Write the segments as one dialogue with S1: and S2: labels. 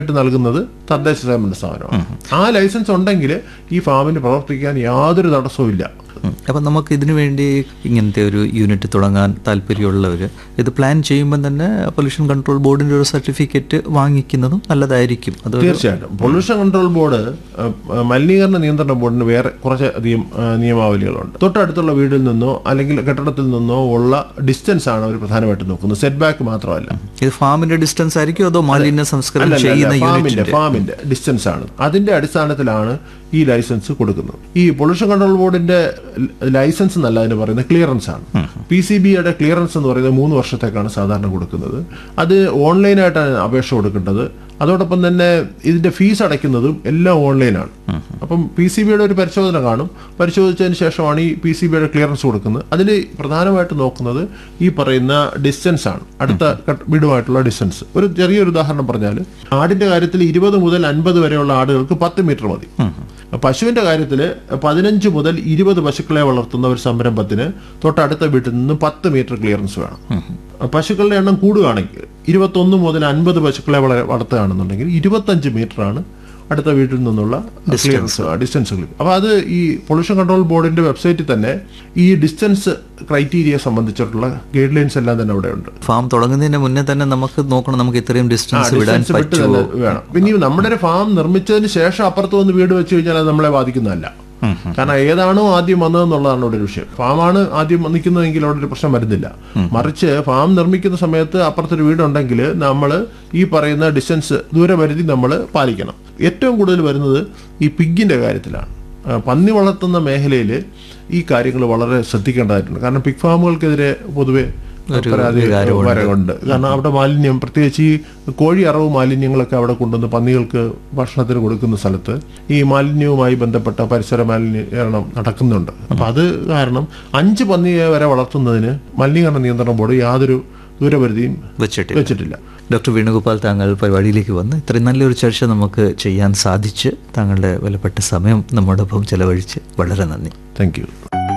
S1: ആയിട്ട് നൽകുന്നത് തദ്ദേശ സ്വയംഭരണ സ്ഥാപനമാണ് ആ ലൈസൻസ് ഉണ്ടെങ്കിൽ ഈ ഫാമിന് പ്രവർത്തിക്കാൻ യാതൊരു തടസ്സവും ഇല്ല
S2: ഉം. അപ്പം നമുക്ക് ഇതിനു വേണ്ടി ഇങ്ങനത്തെ ഒരു യൂണിറ്റ് തുടങ്ങാൻ താല്പര്യമുള്ളവർ ഇത് പ്ലാൻ ചെയ്യുമ്പോൾ തന്നെ പൊല്യൂഷൻ കൺട്രോൾ ബോർഡിൻ്റെ ഒരു സർട്ടിഫിക്കറ്റ് വാങ്ങിക്കുന്നതും നല്ലതായിരിക്കും അത്
S1: തീർച്ചയായിട്ടും pollution control board uh, uh, മലിനീകരണ നിയന്ത്രണ ബോർഡിന് വേറെ കുറച്ച് അധികം അഹ്, നിയമാവലികളുണ്ട് തൊട്ടടുത്തുള്ള വീടിൽ നിന്നോ അല്ലെങ്കിൽ കെട്ടിടത്തിൽ നിന്നോ ഉള്ള ഡിസ്റ്റൻസ് ആണ് അവർ പ്രധാനമായിട്ടും നോക്കുന്നത് സെറ്റ് ബാക്ക് മാത്രമല്ല
S2: ഇത് ഫാമിന്റെ ഡിസ്റ്റൻസ് ആയിരിക്കും അതോ മാലിന്യ സംസ്കരണം ചെയ്യുന്ന
S1: ഫാമിന്റെ
S2: യൂണിറ്റിന്റെ
S1: ഫാമിന്റെ ഡിസ്റ്റൻസ് ആണ് അതിന്റെ അടിസ്ഥാനത്തിലാണ് ഈ ലൈസൻസ് കൊടുക്കുന്നത് ഈ പൊല്യൂഷൻ കൺട്രോൾ ബോർഡിന്റെ ലൈസൻസ് എന്നല്ല അതിന് പറയുന്നത് ക്ലിയറൻസ് ആണ് പി സി ബിയുടെ ക്ലിയറൻസ് എന്ന് പറയുന്നത് മൂന്ന് വർഷത്തേക്കാണ് സാധാരണ കൊടുക്കുന്നത് അത് ഓൺലൈനായിട്ടാണ് അപേക്ഷ കൊടുക്കേണ്ടത് അതോടൊപ്പം തന്നെ ഇതിന്റെ ഫീസ് അടയ്ക്കുന്നതും എല്ലാം ഓൺലൈനാണ് അപ്പം പി സി ബിയുടെ ഒരു പരിശോധന കാണും പരിശോധിച്ചതിന് ശേഷമാണ് ഈ പി സി ബിയുടെ ക്ലിയറൻസ് കൊടുക്കുന്നത് അതിൽ പ്രധാനമായിട്ട് നോക്കുന്നത് ഈ പറയുന്ന ഡിസ്റ്റൻസ് ആണ് അടുത്ത കട്ട് വീടുമായിട്ടുള്ള ഡിസ്റ്റൻസ് ഒരു ചെറിയൊരു ഉദാഹരണം പറഞ്ഞാൽ ആടിന്റെ കാര്യത്തിൽ ഇരുപത് മുതൽ അൻപത് വരെയുള്ള ആടുകൾക്ക് പത്ത് മീറ്റർ മതി പശുവിന്റെ കാര്യത്തിൽ പതിനഞ്ച് മുതൽ ഇരുപത് പശുക്കളെ വളർത്തുന്ന ഒരു സംരംഭത്തിന് തൊട്ടടുത്ത വീട്ടിൽ നിന്ന് പത്ത് മീറ്റർ ക്ലിയറൻസ് വേണം പശുക്കളുടെ എണ്ണം കൂടുകയാണെങ്കിൽ ഇരുപത്തൊന്ന് മുതൽ അൻപത് പശുക്കളെ വള- വളർത്തുകയാണെന്നുണ്ടെങ്കിൽ ഇരുപത്തഞ്ച് മീറ്റർ ആണ് അടുത്ത വീട്ടിൽ നിന്നുള്ള ക്ലിയറൻസ് ഡിസ്റ്റൻസ് അപ്പൊ അത് ഈ പൊല്യൂഷൻ കൺട്രോൾ ബോർഡിന്റെ വെബ്സൈറ്റിൽ തന്നെ ഈ ഡിസ്റ്റൻസ് ക്രൈറ്റീരിയ സംബന്ധിച്ചിട്ടുള്ള ഗൈഡ് ലൈൻസ് എല്ലാം തന്നെ അവിടെ ഉണ്ട്
S2: ഫാം തുടങ്ങുന്നതിന് മുന്നേ തന്നെ നമുക്ക് നോക്കണം നമുക്ക് ഇത്രയും ഡിസ്റ്റൻസ് വിടാൻ
S1: ഡിസ്റ്റൻസ് വിട്ട്
S2: പറ്റുമോ
S1: തന്നെ വേണം പിന്നെ ഈ നമ്മുടെ ഒരു ഫാം നിർമ്മിച്ചതിന് ശേഷം അപ്പുറത്ത് വന്ന് വീട് വെച്ച് കഴിഞ്ഞാൽ അത് നമ്മളെ ബാധിക്കുന്നതല്ല കാരണം ഏതാണോ ആദ്യം വന്നതെന്നുള്ളതാണ് ഇവിടെ ഒരു വിഷയം ഫാമാണ് ആദ്യം നിൽക്കുന്നതെങ്കിൽ അവിടെ ഒരു പ്രശ്നം വരുന്നില്ല മറിച്ച് ഫാം നിർമ്മിക്കുന്ന സമയത്ത് അപ്പുറത്തൊരു വീടുണ്ടെങ്കിൽ നമ്മൾ ഈ പറയുന്ന ഡിസ്റ്റൻസ് ദൂരപരിധി നമ്മൾ പാലിക്കണം ഏറ്റവും കൂടുതൽ വരുന്നത് ഈ പിഗിന്റെ കാര്യത്തിലാണ് ആ, പന്നി വളർത്തുന്ന മേഖലയിൽ ഈ കാര്യങ്ങൾ വളരെ ശ്രദ്ധിക്കേണ്ടതായിട്ടുണ്ട് കാരണം പിഗ് ഫാമുകൾക്കെതിരെ പൊതുവെ പരാതി വരവുണ്ട് കാരണം അവിടെ മാലിന്യം പ്രത്യേകിച്ച് ഈ കോഴി അറവ് മാലിന്യങ്ങളൊക്കെ അവിടെ കൊണ്ടുവന്ന് പന്നികൾക്ക് ഭക്ഷണത്തിന് കൊടുക്കുന്ന സ്ഥലത്ത് ഈ മാലിന്യവുമായി ബന്ധപ്പെട്ട പരിസര മാലിന്യീകരണം നടക്കുന്നുണ്ട് അപ്പൊ അത് കാരണം അഞ്ച് പന്നിയെ വരെ വളർത്തുന്നതിന് മലിനീകരണ നിയന്ത്രണ ബോർഡ് യാതൊരു ദൂരപരിധിയും
S2: വെച്ചിട്ട്
S1: വെച്ചിട്ടില്ല
S2: ഡോക്ടർ വേണുഗോപാൽ താങ്കൾ പരിപാടിയിലേക്ക് വന്ന് ഇത്രയും നല്ലൊരു ചർച്ച നമുക്ക് ചെയ്യാൻ സാധിച്ച് താങ്കളുടെ വിലപ്പെട്ട സമയം നമ്മോടൊപ്പം ചെലവഴിച്ച് വളരെ നന്ദി
S1: താങ്ക് യു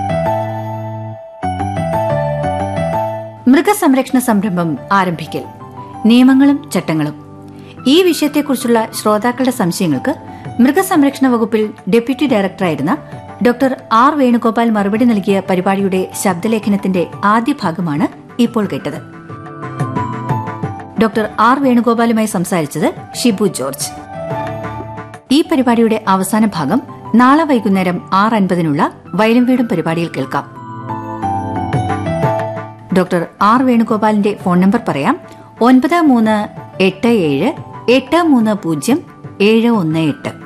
S3: മൃഗസംരക്ഷണ സംരംഭം ആരംഭിക്കൽ നിയമങ്ങളും ചട്ടങ്ങളും ഈ വിഷയത്തെക്കുറിച്ചുള്ള ശ്രോതാക്കളുടെ സംശയങ്ങൾക്ക് മൃഗസംരക്ഷണ വകുപ്പിൽ ഡെപ്യൂട്ടി ഡയറക്ടറായിരുന്ന ഡോക്ടർ ആർ വേണുഗോപാൽ മറുപടി നൽകിയ പരിപാടിയുടെ ശബ്ദലേഖനത്തിന്റെ ആദ്യ ഭാഗമാണ് ഇപ്പോൾ കേട്ടത് ഡോക്ടർ ആർ വേണുഗോപാലുമായി സംസാരിച്ചത് ഷിബു ജോർജ് ഈ പരിപാടിയുടെ അവസാന ഭാഗം നാളെ വൈകുന്നേരം ആറ് അൻപതിനുള്ള വയലും വീടും പരിപാടിയിൽ കേൾക്കാം ഡോക്ടർ ആർ വേണുഗോപാലിന്റെ ഫോൺ നമ്പർ പറയാം ഒൻപത് മൂന്ന് എട്ട് ഏഴ് എട്ട് മൂന്ന് പൂജ്യം ഏഴ് ഒന്ന് എട്ട്